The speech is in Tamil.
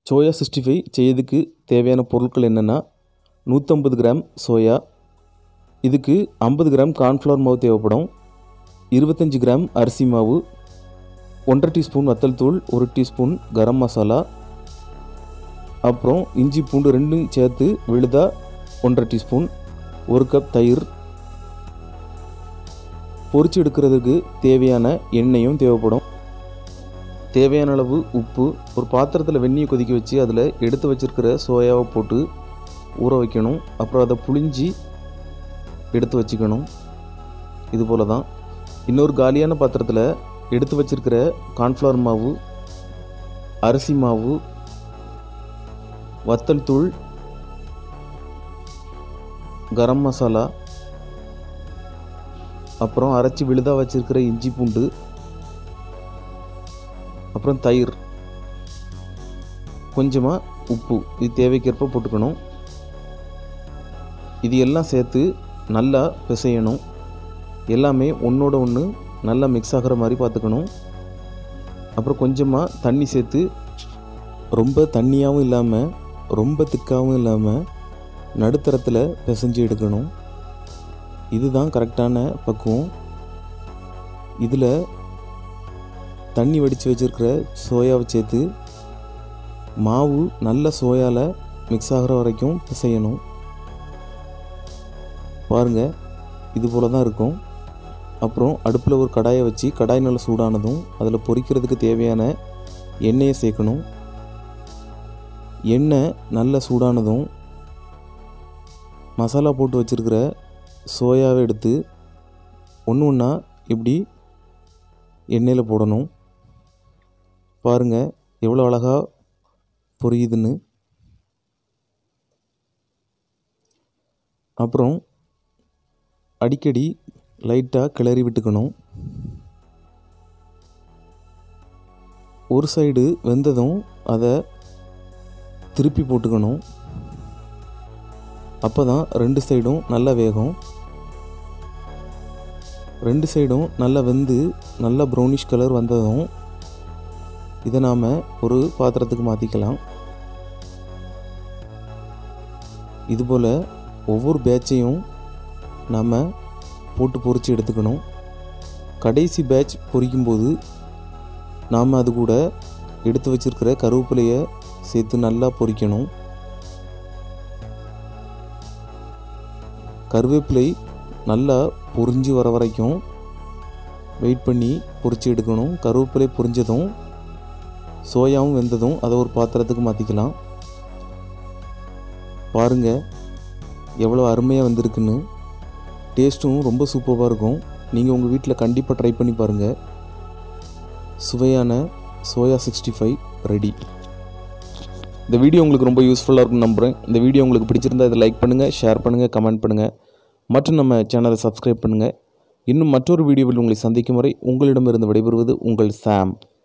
சோயா சிக்ஸ்டி ஃபைவ் செய்யறதுக்கு தேவையான பொருட்கள் என்னென்னா நூற்றம்பது கிராம் சோயா இதுக்கு ஐம்பது கிராம் கார்ன்ஃப்ளவர் மாவு தேவைப்படும் இருபத்தஞ்சி கிராம் அரிசி மாவு ஒன்றரை டீஸ்பூன் வத்தல் தூள் ஒரு டீஸ்பூன் கரம் மசாலா அப்புறம் இஞ்சி பூண்டு ரெண்டும் சேர்த்து விழுதா ஒன்றரை டீஸ்பூன் ஒரு கப் தயிர் பொரிச்சு எடுக்கிறதுக்கு தேவையான எண்ணெயும் தேவைப்படும் தேவையான அளவு உப்பு ஒரு பாத்திரத்தில் வெந்நியை கொதிக்க வச்சு அதில் எடுத்து வச்சிருக்கிற சோயாவை போட்டு ஊற வைக்கணும் அப்புறம் அதை புழிஞ்சி எடுத்து வச்சுக்கணும் இது போல தான் இன்னொரு காலியான பாத்திரத்தில் எடுத்து வச்சிருக்கிற கார்ன்ஃப்ளவர் மாவு அரிசி மாவு வத்தல் தூள் கரம் மசாலா அப்புறம் அரைச்சி விழுதா வச்சிருக்கிற இஞ்சி பூண்டு அப்புறம் தயிர் கொஞ்சமாக உப்பு இது தேவைக்கேற்ப போட்டுக்கணும் இது எல்லாம் சேர்த்து நல்லா பிசையணும் எல்லாமே ஒன்றோட ஒன்று நல்லா மிக்ஸ் ஆகிற மாதிரி பார்த்துக்கணும் அப்புறம் கொஞ்சமாக தண்ணி சேர்த்து ரொம்ப தண்ணியாகவும் இல்லாமல் ரொம்ப திக்காகவும் இல்லாமல் நடுத்தரத்தில் பிசைஞ்சு எடுக்கணும் இதுதான் கரெக்டான பக்குவம் இதில் தண்ணி வடித்து வச்சுருக்கிற சோயாவை சேர்த்து மாவு நல்ல சோயாவில் மிக்ஸ் ஆகிற வரைக்கும் பிசையணும் பாருங்கள் இது போல தான் இருக்கும் அப்புறம் அடுப்பில் ஒரு கடாயை வச்சு கடாய் நல்லா சூடானதும் அதில் பொரிக்கிறதுக்கு தேவையான எண்ணெயை சேர்க்கணும் எண்ணெய் நல்ல சூடானதும் மசாலா போட்டு வச்சுருக்கிற சோயாவை எடுத்து ஒன்று ஒன்றா இப்படி எண்ணெயில் போடணும் பாருங்கள் எவ்வளோ அழகாக பொரியுதுன்னு அப்புறம் அடிக்கடி லைட்டாக கிளறி விட்டுக்கணும் ஒரு சைடு வெந்ததும் அதை திருப்பி போட்டுக்கணும் அப்போ தான் ரெண்டு சைடும் நல்லா வேகும் ரெண்டு சைடும் நல்லா வெந்து நல்லா ப்ரௌனிஷ் கலர் வந்ததும் இதை நாம் ஒரு பாத்திரத்துக்கு மாற்றிக்கலாம் இதுபோல் ஒவ்வொரு பேட்சையும் நாம் போட்டு பொரித்து எடுத்துக்கணும் கடைசி பேட்ச் பொரிக்கும்போது நாம் அது கூட எடுத்து வச்சிருக்கிற கருவேப்பிலையை சேர்த்து நல்லா பொரிக்கணும் கருவேப்பிலை நல்லா பொரிஞ்சு வர வரைக்கும் வெயிட் பண்ணி பொரித்து எடுக்கணும் கருவேப்பிலை பொரிஞ்சதும் சோயாவும் வெந்ததும் அதை ஒரு பாத்திரத்துக்கு மாற்றிக்கலாம் பாருங்கள் எவ்வளோ அருமையாக வந்திருக்குன்னு டேஸ்ட்டும் ரொம்ப சூப்பராக இருக்கும் நீங்கள் உங்கள் வீட்டில் கண்டிப்பாக ட்ரை பண்ணி பாருங்கள் சுவையான சோயா சிக்ஸ்டி ஃபைவ் ரெடி இந்த வீடியோ உங்களுக்கு ரொம்ப யூஸ்ஃபுல்லாக இருக்கும்னு நம்புகிறேன் இந்த வீடியோ உங்களுக்கு பிடிச்சிருந்தா இதை லைக் பண்ணுங்கள் ஷேர் பண்ணுங்கள் கமெண்ட் பண்ணுங்கள் மற்றும் நம்ம சேனலை சப்ஸ்கிரைப் பண்ணுங்கள் இன்னும் மற்றொரு வீடியோவில் உங்களை சந்திக்கும் வரை உங்களிடமிருந்து விடைபெறுவது உங்கள் சாம்